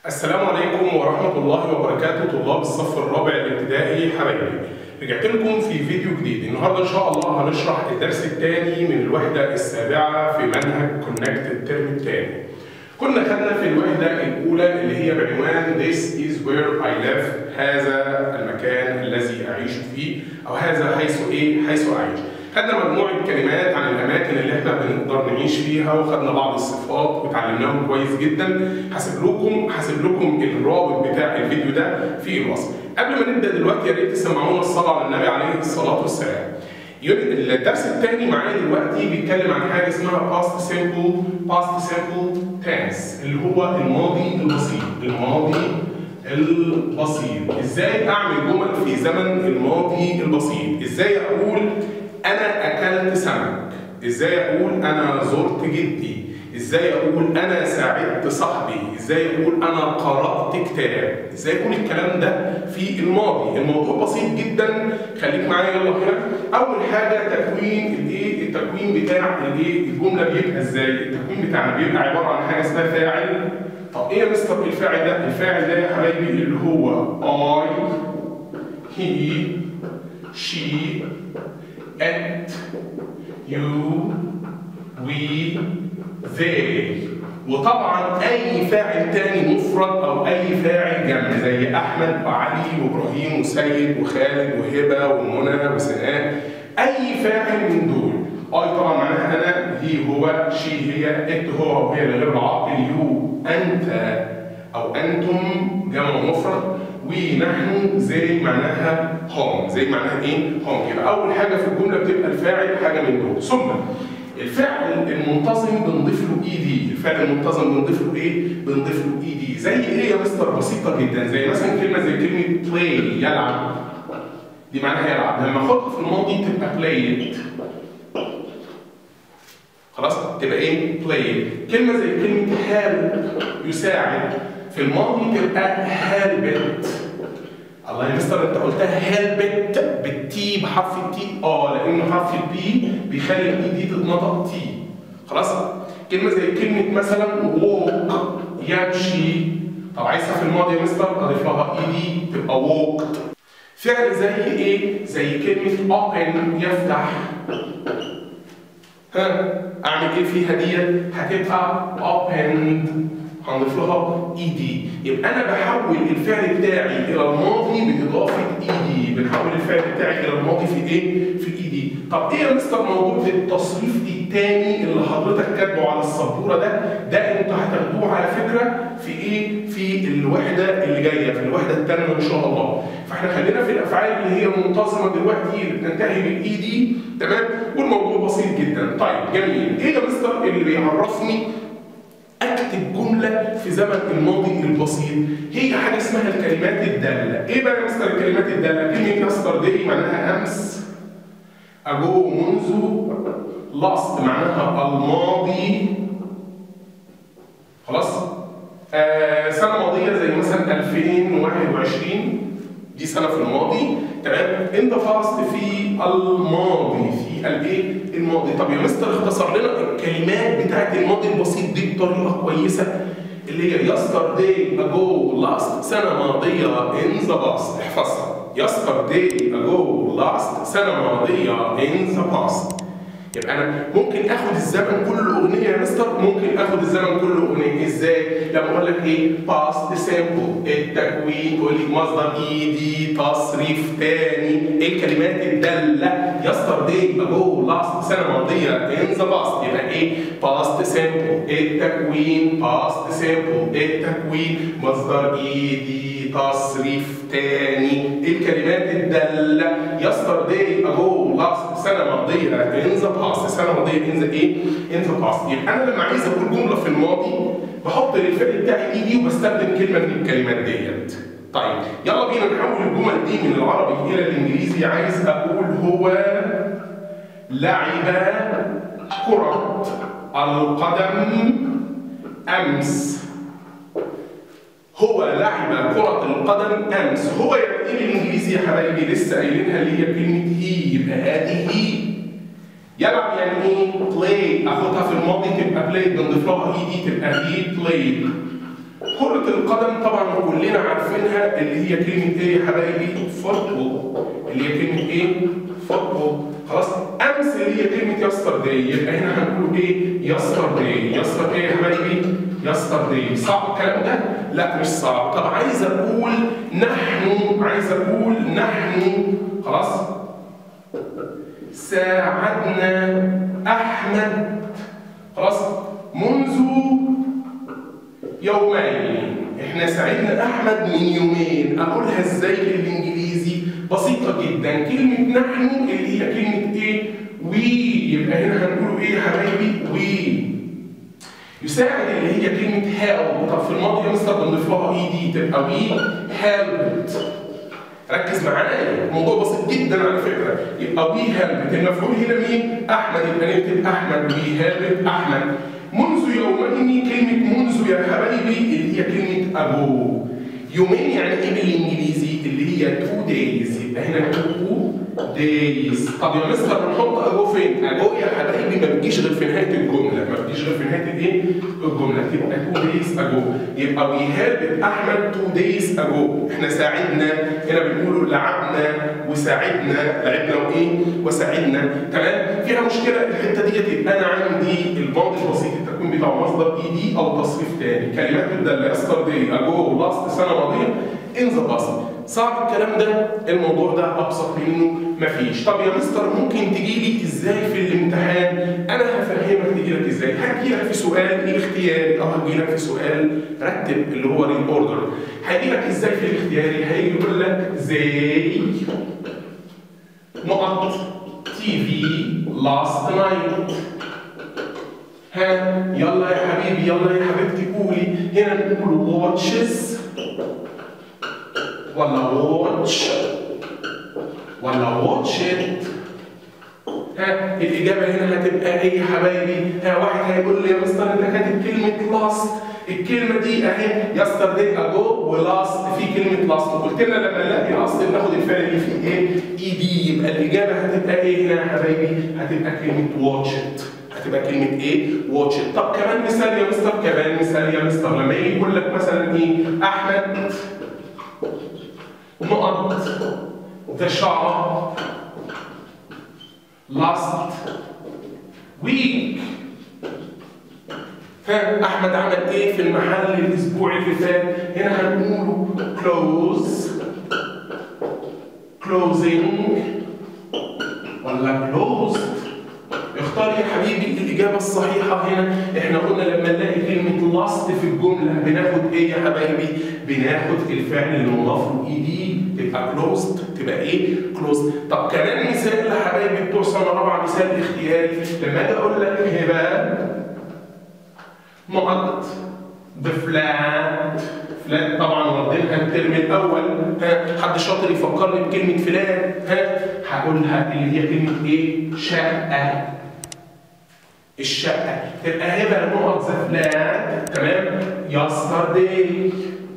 السلام عليكم ورحمة الله وبركاته طلاب الصف الرابع الابتدائي حبايبي رجعت لكم في فيديو جديد النهارده ان شاء الله هنشرح الدرس الثاني من الوحدة السابعة في منهج كونكت الترم الثاني كنا خدنا في الوحدة الأولى اللي هي بعنوان This is where I live هذا المكان الذي أعيش فيه أو هذا حيث إيه؟ حيث أعيش خدنا مجموعة كلمات عن الأماكن اللي إحنا بنقدر نعيش فيها وخدنا بعض الصفات وتعلمناهم كويس جدا هسيب لكم هسيب لكم الرابط بتاع الفيديو ده في الوصف قبل ما نبدأ دلوقتي يا ريت تسمعونا الصلاة على النبي عليه الصلاة والسلام الدرس الثاني معايا دلوقتي بيتكلم عن حاجه اسمها past simple past simple tense اللي هو الماضي البسيط الماضي البسيط ازاي اعمل جمل في زمن الماضي البسيط ازاي اقول انا اكلت سمك ازاي اقول انا زرت جدي ازاي اقول انا ساعدت صاحبي ازاي اقول انا قرات كتاب ازاي اقول الكلام ده في الماضي الموضوع بسيط جدا خليك معايا يلا كده اول حاجه تكوين الايه التكوين بتاع الايه الجمله بيبقى ازاي التكوين بتاعنا بيبقى عباره عن حاجه اسمها فاعل طب ايه يا مستر الفاعل ده الفاعل ده يا حبايبي اللي هو I he she it you we they وطبعا اي فاعل تاني مفرد او اي فاعل جمع زي احمد وعلي وابراهيم وسيد وخالد وهبه ومنى وسناء اي فاعل من دول اي طبعا معناها انا هي هو شي هي ات هو وهي غير العاقل يو انت او انتم جمع مفرد ونحن زي معناها هم زي معناها ايه هم يبقى اول حاجه في الجمله بتبقى الفاعل حاجه من دول ثم الفعل المنتظم بنضيف له اي دي الفعل المنتظم بنضيف له ايه بنضيف له اي دي زي ايه يا مستر بسيطه جدا زي مثلا كلمه زي كلمه بلاي يلعب دي معناها يلعب لما اخدها في الماضي تبقى بلايد خلاص تبقى ايه بلاي كلمه زي كلمه هالب يساعد في الماضي تبقى هالبت الله يا مستر انت قلتها هلبت بالتي بحرف التي اه لان حرف البي بيخلي الاي دي تتنطق تي خلاص كلمه زي كلمه مثلا ووك يمشي طب عايزها في الماضي يا مستر اضيف لها اي دي تبقى ووكت فعل زي ايه زي كلمه open يفتح ها اعمل ايه فيها ديت هتبقى opened هنضيف لها اي دي يبقى انا بحول الفعل بتاعي الى الماضي باضافه اي دي بنحول الفعل بتاعي الى الماضي في ايه في اي دي طب ايه يا مستر موضوع التصريف الثاني اللي حضرتك كاتبه على السبوره ده ده انتوا هتاخدوه على فكره في ايه في الوحده اللي جايه في الوحده الثانيه ان شاء الله فاحنا خلينا في الافعال اللي هي منتظمه دلوقتي اللي بتنتهي بالاي دي تمام والموضوع بسيط جدا طيب جميل ايه يا مستر اللي بيعرفني اكتب جمله في زمن الماضي البسيط هي حاجه اسمها الكلمات الداله ايه بقى يا مستر الكلمات الداله كلمه يستر دي معناها امس اجو منذ لاست معناها الماضي خلاص آه سنه ماضيه زي مثلا 2021 دي سنه في الماضي تمام انت فاست في الماضي في الايه الماضي طب يا مستر اختصر لنا الكلمات بتاعت الماضي البسيط دي بطريقه كويسه اللي هي yesterday ago last سنه ماضيه in the past احفظها yesterday ago last سنه ماضيه in the past يبقى انا ممكن اخد الزمن كله اغنيه يا مستر ممكن اخد الزمن كله اغنيه ازاي لما اقول لك ايه باست سيمبل التكوين تقول لي مصدر ايدي تصريف تاني ايه الكلمات الداله يستر دي اجو لاست سنه ماضيه ان ذا باست يبقى ايه باست سيمبل التكوين باست سيمبل التكوين مصدر ايدي تصريف تاني الكلمات الداله يستر دي اجو لاست سنه ماضيه ان ذا باست سنه ماضيه ان ذا ايه ان ذا باست يبقى انا لما عايز اقول جمله في الماضي بحط للفعل بتاعي ايدي وبستخدم كلمه من الكلمات ديت طيب يلا بينا نحول الجمل دي من العربي الى الانجليزي عايز اقول هو لعب كرة القدم امس هو لعب كرة القدم امس هو يعني ايه بالانجليزي يا حبايبي لسه قايلينها اللي هي كلمة هي يبقى هذه هي يلعب يعني ايه؟ بلاي اخدها في الماضي تبقى بلاي بنضيف لها اي دي تبقى هي بلاي كرة القدم طبعا كلنا عارفينها اللي هي كلمة ايه يا حبايبي؟ فوتبول اللي هي كلمة ايه؟ فوتبول خلاص امس اللي هي كلمة يستر داي يبقى هنا هنقول ايه؟ يستر داي يستر ايه يا حبايبي؟ يستر داي صعب الكلام ده؟ لا مش صعب طب عايز اقول نحن عايز اقول نحن خلاص ساعدنا احمد خلاص منذ يومين احنا ساعدنا احمد من يومين اقولها ازاي بالانجليزي بسيطه جدا كلمه نحن اللي هي كلمه ايه وي يبقى هنا هنقول ايه يا حبايبي وي يساعد اللي هي كلمه هيلب طب في الماضي يا مستر بنضيف لها اي دي تبقى وي هيلبت ركز معايا الموضوع بسيط جدا على فكره يبقى وي هيلبت المفعول هنا مين احمد يبقى نكتب احمد وي هيلبت احمد منذ يومين كلمة منذ يا حبايبي اللي هي كلمة أبو يومين يعني إيه بالإنجليزي؟ اللي هي تو دايز يبقى هنا تو دايز طب يا مستر نحط أجو فين؟ أجو يا حبايبي ما بتجيش غير في نهاية الجملة ما بتجيش غير في نهاية الإيه؟ الجملة تبقى تو دايز أجو يبقى وي هيلب أحمد تو دايز أجو إحنا ساعدنا هنا بنقول لعبنا وساعدنا لعبنا وإيه؟ وساعدنا تمام؟ فيها مشكلة الحتة ديت يبقى أنا عندي الماضي البسيط التكوين بتاع مصدر اي دي او تصريف تاني كلمات تبدا يستر دي اجو لاست سنه ماضيه ان ذا باست صعب الكلام ده الموضوع ده ابسط منه مفيش طب يا مستر ممكن تجي لي ازاي في الامتحان انا هفهمك تجي لك ازاي هجي لك في سؤال اختياري او هجي لك في سؤال رتب اللي هو ري اوردر هيجي لك ازاي في الاختياري هيجي يقول لك زي نقط تي في لاست نايت ها يلا يا حبيبي يلا يا حبيبتي قولي هنا نقول واتشز ولا واتش ولا واتشت ها الاجابه هنا هتبقى ايه يا حبايبي ها واحد هيقول لي يا مستر انت كاتب كلمه لاست الكلمه دي اهي يسترداي اجو ولاست في كلمه لاست قلت لنا لما نلاقي لاست بناخد الفعل اللي فيه ايه اي دي يبقى الاجابه هتبقى ايه هنا يا حبايبي هتبقى كلمه واتشت هتبقى كلمة ايه؟ واتش طب كمان مثال يا مستر كمان مثال يا مستر لما يجي يقول لك مثلا ايه؟ أحمد نقط ذا شعر last week ها أحمد عمل إيه في المحل الأسبوع اللي فات؟ هنا هنقوله close closing ولا closed اختار يا حبيبي الإجابة الصحيحة هنا احنا قلنا لما نلاقي كلمة لاست في الجملة بناخد ايه يا حبايبي؟ بناخد الفعل اللي مضاف له اي دي تبقى كلوزد تبقى ايه؟ كلوزد طب كمان مثال لحبايبي بتوع سنة رابعة مثال اختياري لما اجي اقول لك هبة نقط ذا فلات فلات طبعا واخدينها الترم الاول ها حد شاطر يفكرني بكلمه فلات ها هقولها اللي هي كلمه ايه شقه الشقه تبقى هبه نقط ذا فلات تمام يسترداي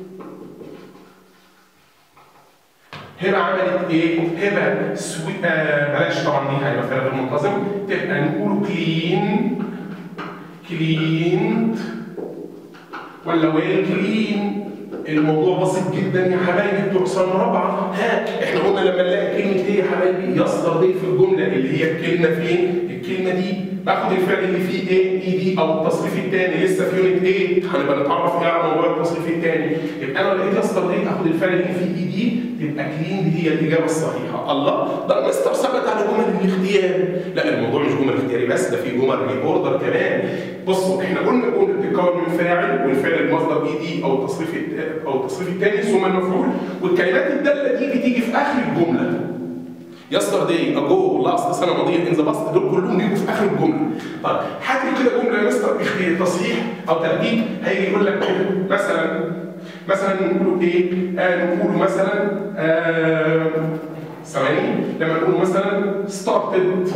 هبه عملت ايه؟ هبه سوي... آه بلاش طبعا دي هيبقى فعل غير منتظم تبقى نقول كلين كليند ولا ويل كلين الموضوع بسيط جدا يا حبايبي بتوع سنه رابعه ها احنا قلنا لما نلاقي كلمه ايه يا حبايبي يصدر دي في الجمله اللي هي الكلمه فين؟ الكلمه دي باخد الفعل اللي فيه ايه اي دي او التصريف الثاني لسه في يونت ايه هنبقى نتعرف ايه على موضوع التصريف الثاني يبقى انا لقيت يصدر دي اخد الفعل اللي فيه اي دي تبقى كلين دي هي الاجابه الصحيحه الله ده المستر ثبت على جمل الاختيار لا الموضوع مش جمل اختياري بس ده في جمل ري اوردر كمان بصوا احنا قلنا جمله بتتكون من فاعل والفعل المصدر اي دي او التصريف او التصريف الثاني ثم المفعول والكلمات الداله دي بتيجي في اخر الجمله يستر داي اجو لاست سنه ماضيه ان ذا باست دول كلهم بيجوا في اخر الجمله طيب هات لي كده جمله يا مستر تصحيح او ترتيب هيجي يقول لك كده مثلا مثلا نقولوا ايه آه نقولوا مثلا آه ثواني لما نقول مثلا started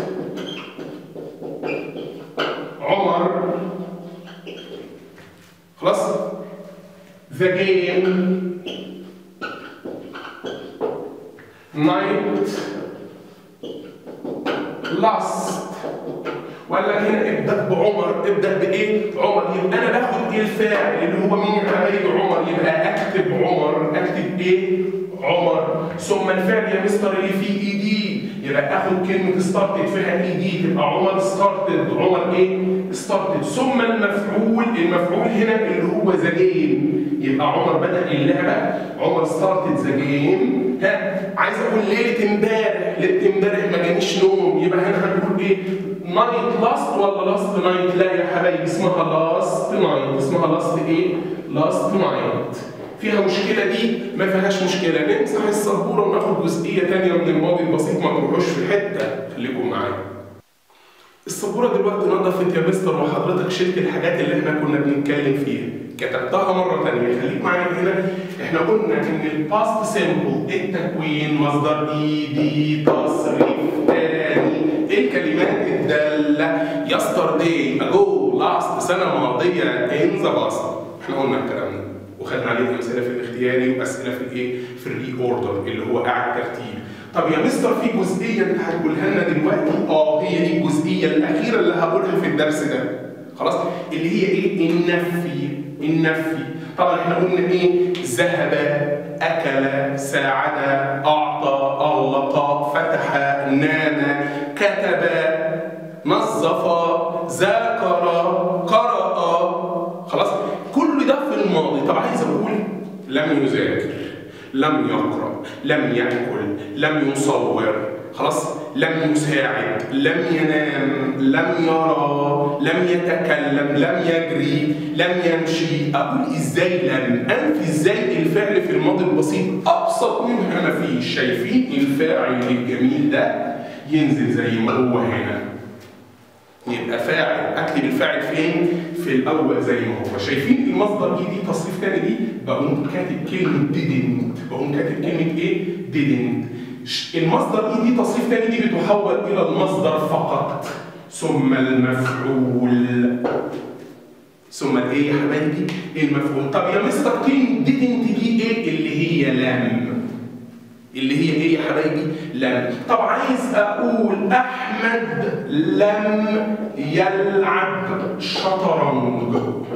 عمر خلاص the game night last ولا هنا ابدا بعمر ابدا بايه؟ عمر يبقى انا باخد ايه الفاعل اللي هو مين يا حبايبي عمر عمر يبقى اكتب عمر اكتب ايه عمر ثم الفعل يا مستر اللي فيه اي دي يبقى اخد كلمه ستارتد فيها اي دي تبقى عمر ستارتد عمر ايه ستارتد ثم المفعول المفعول هنا اللي هو ذا جيم يبقى عمر بدا اللعبه عمر ستارتد ذا جيم ها عايز اقول ليله امبارح ليله امبارح ما جانيش نوم يبقى هنا هنقول ايه نايت لاست ولا لاست نايت لا يا حبايبي اسمها لاست نايت اسمها لاست ايه لاست نايت فيها مشكلة دي ما فيهاش مشكلة نمسح السبورة وناخد جزئية تانية من الماضي البسيط ما تروحوش في حتة خليكم معايا السبورة دلوقتي نضفت يا مستر وحضرتك شلت الحاجات اللي احنا كنا بنتكلم فيها كتبتها مرة تانية خليك معايا هنا احنا قلنا ان الباست سيمبل التكوين مصدر اي دي تصريف تاني الكلمات الدالة يسترداي اجو لاست سنة ماضية ان ذا باست احنا قلنا الكلام ده وخدنا عليه امثله في الاختياري واسئله في الايه؟ في الري اوردر اللي هو قاعد ترتيب. طب يا مستر في جزئيه انت هتقولها لنا دلوقتي اه هي دي الجزئيه الاخيره اللي هقولها في الدرس ده. خلاص؟ اللي هي ايه؟ النفي النفي. طبعا احنا قلنا ايه؟ ذهب اكل ساعد اعطى اغلق فتح نام كتب نظف ذاكر قرأ خلاص؟ كل ده في الماضي طب عايز اقول لم يذاكر لم يقرا لم ياكل لم يصور خلاص لم يساعد لم ينام لم يرى لم يتكلم لم يجري لم يمشي اقول ازاي لم انفي ازاي الفعل في الماضي البسيط ابسط منها ما فيش شايفين الفاعل الجميل ده ينزل زي ما هو هنا يبقى فاعل اكتب الفاعل فين في الاول زي ما هو شايفين المصدر دي دي تصريف تاني دي بقوم كاتب كلمه didn't بقوم كاتب كلمه ايه didn't المصدر اي دي تصريف تاني دي بتحول الى المصدر فقط ثم المفعول ثم الايه يا حبايبي المفعول طب يا مستر كلمه didn't دي ايه اللي هي لم اللي هي ايه يا حبايبي؟ لم. طب عايز اقول احمد لم يلعب شطرنج.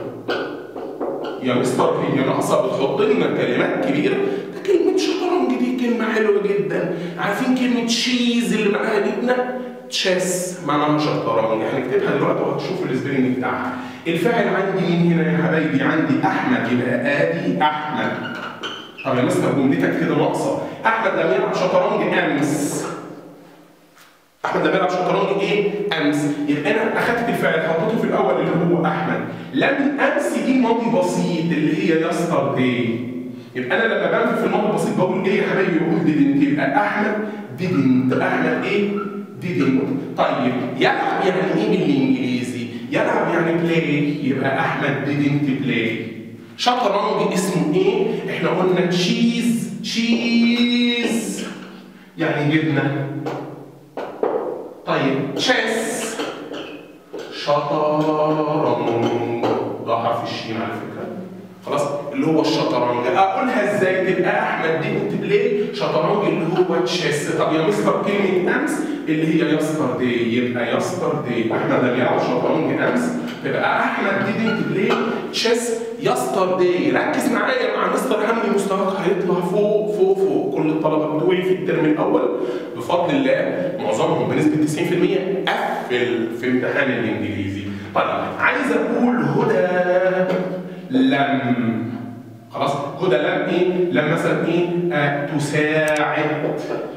يا مستر هي ناقصه بتحط لنا كلمات كبيره ده كلمه شطرنج دي كلمه حلوه جدا عارفين كلمه شيز اللي معناها جبنه تشيس معناها شطرنج هنكتبها دلوقتي وهتشوفوا السبيلنج بتاعها الفاعل عندي مين هنا يا حبايبي عندي احمد يبقى ادي احمد طب يا مستر جملتك كده ناقصه احمد لم يلعب شطرنج امس احمد لم يلعب شطرنج ايه امس يبقى انا اخدت الفعل حطيته في الاول اللي هو احمد لم امس دي ماضي بسيط اللي هي يستر داي يبقى انا لما بنفي في الماضي البسيط بقول ايه يا حبايبي بقول didn't يبقى احمد didn't احمد ايه didn't طيب يلعب يعني ايه بالانجليزي يلعب يعني play يبقى احمد didn't play شطرنج اسمه ايه؟ احنا قلنا تشيز تشيز يعني جبنه طيب تشيس شطرنج ده حرف الشين على فكره خلاص اللي هو الشطرنج اقولها ازاي تبقى احمد دي كنت ليه شطرنج اللي هو تشيس طب يا مستر كلمه امس اللي هي يستر دي يبقى يستر دي احمد لم يلعب شطرنج امس تبقى احمد دي دي ليه تشيس يستر دي ركز معايا مع مستر حمدي مستواك هيطلع فوق فوق فوق كل الطلبه بتوعي في الترم الاول بفضل الله معظمهم بنسبه 90% قفل في امتحان الانجليزي طيب عايز اقول هدى لم خلاص هدى لم ايه لم مثلا ايه آه تساعد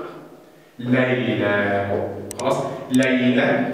ليلى خلاص ليلة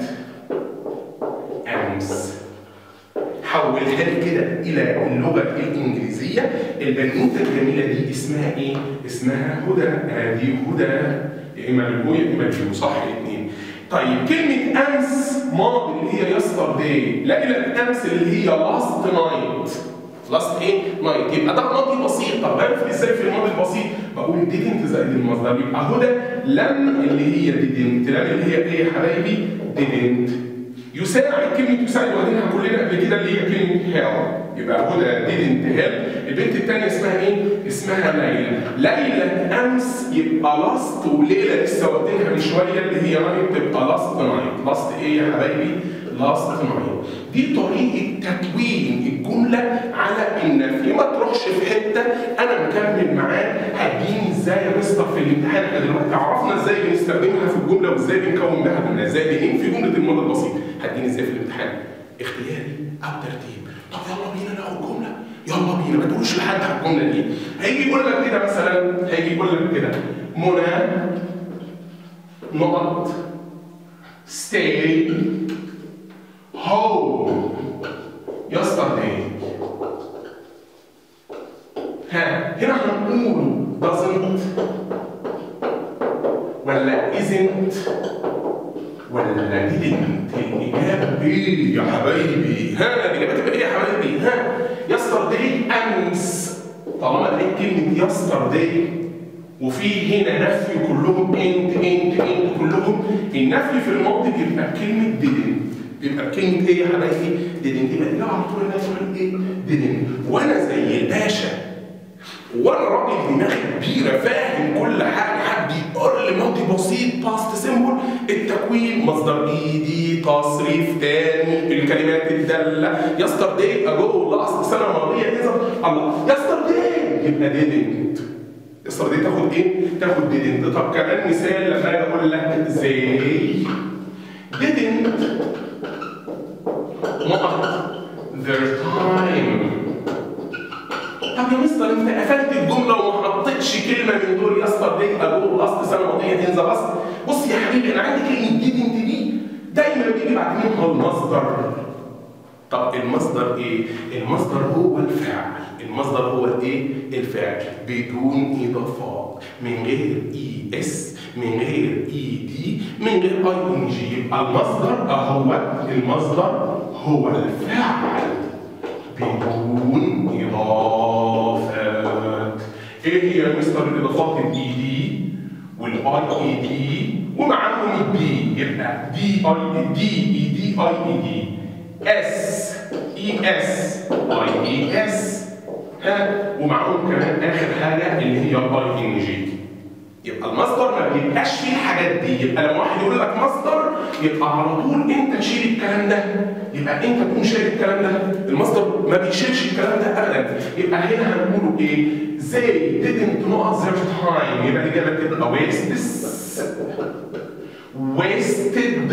أمس حولها لي كده إلى اللغة الإنجليزية البنوتة الجميلة دي اسمها إيه؟ اسمها هدى هذه هدى يا إما بالبو يا إما بالبو صح الاثنين طيب كلمة أمس ماضي اللي هي يستر داي ليلة أمس اللي هي لاست نايت لاست ايه؟ نايت يبقى ده ماضي بسيط طب بعرف ازاي في الماضي البسيط؟ بقول didn't زائد المصدر يبقى هدى لم اللي هي didn't لم اللي هي ايه يا حبايبي؟ didn't يساعد كلمة يساعد واخدينها كلنا قبل كده اللي هي كلمة help يبقى هدى didn't help البنت الثانية اسمها ايه؟ اسمها ليلى ليلى أمس يبقى لاست وليلى لسه واخدينها من شوية اللي هي نايت تبقى لاست نايت لاست ايه يا حبايبي؟ لاست نايت دي طريقة تكوين الجملة الجمله على النفي ما تروحش في حته انا مكمل معاك هتجيني ازاي يا مستر في الامتحان احنا دلوقتي عرفنا ازاي بنستخدمها في الجمله وازاي بنكون بها جمله ازاي بننفي جمله الماضي البسيط هتجيني ازاي في الامتحان اختياري او ترتيب طب يلا بينا ناخد جمله يلا بينا ما تقولوش لحد على الجمله دي هيجي يقول لك كده مثلا هيجي يقول لك كده منى نقط stay home yesterday ها هنا هنقول doesn't ولا isn't ولا didn't الإجابة إيه يا حبايبي؟ ها الإجابة تبقى إيه يا حبايبي؟ ها yesterday أمس طالما لقيت كلمة yesterday وفي هنا نفي كلهم انت انت انت كلهم النفي في الماضي بيبقى بكلمة didn't بيبقى بكلمة ايه يا حبايبي؟ didn't يبقى دي على طول الناس تقول ايه؟ didn't وانا زي الباشا وانا راجل دماغي كبيره فاهم كل حاجه حد يقول لي ماضي بسيط باست سيمبل التكوين مصدر ايدي تصريف تاني الكلمات الداله يسترداي اجو لاست سنه ماضيه اذا الله يسترداي يبقى didn't يسترداي تاخد ايه؟ تاخد didn't طب كمان مثال لما اجي اقول لك زي didn't نقط their time طب يا مستر انت قفلت الجمله وما حطيتش كلمه من دول يا اسطى دي اقول اصل سنه ماضيه تنزل اصل بص يا حبيبي انا عندي كلمه دي انت دي دايما بيجي بعد منها المصدر طب المصدر ايه؟ المصدر هو الفعل المصدر هو الايه؟ الفعل بدون اضافات من غير اي اس من غير اي دي من غير اي ان جي يبقى المصدر اهو المصدر هو الفعل بدون اضافات ايه هي يا مستر الاضافات الاي دي والاي اي دي ومعاهم الدي يبقى دي اي دي اي دي اي اي دي اس اي اس اي اي اس ها ومعاهم كمان اخر حاجه اللي هي الاي ان جي يبقى المصدر ما بيبقاش فيه الحاجات دي يبقى لما واحد يقول لك مصدر يبقى على طول انت تشيل الكلام ده يبقى انت تكون شايل الكلام ده المصدر ما بيشيلش الكلام ده ابدا يبقى هنا هنقوله ايه زي didn't not their time يبقى الاجابه تبقى wastes wasted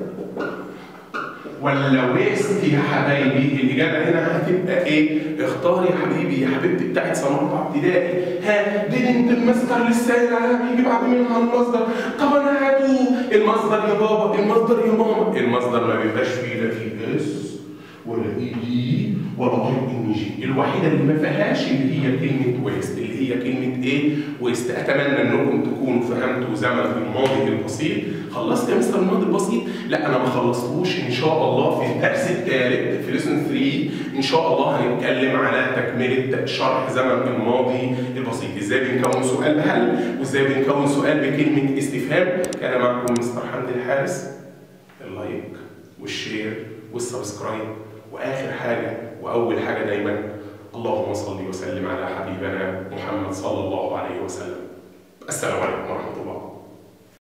ولا ويست يا حبايبي الاجابه هنا هتبقى ايه اختار يا حبيبي يا حبيبتي بتاعت سنه رابعه ابتدائي ها ديدنت المستر لسه قايل يجي بعد منها المصدر طب انا هاتوا المصدر يا بابا المصدر يا ماما المصدر ما بيبقاش فيه لا فيه اس ولا اي دي ولا اي ان جي الوحيده اللي ما فيهاش اللي هي كلمه ويست اللي هي كلمه ايه ويست اتمنى انكم تكونوا فهمتوا زمن الماضي البسيط خلصت يا مستر الماضي البسيط لا انا ما خلصتوش ان شاء الله في الدرس الثالث في ليسون 3 ان شاء الله هنتكلم على تكمله شرح زمن الماضي البسيط ازاي بنكون سؤال بهل وازاي بنكون سؤال بكلمه استفهام كان معكم مستر حمدي الحارس اللايك والشير والسبسكرايب واخر حاجه واول حاجه دايما اللهم صل وسلم على حبيبنا محمد صلى الله عليه وسلم السلام عليكم ورحمه الله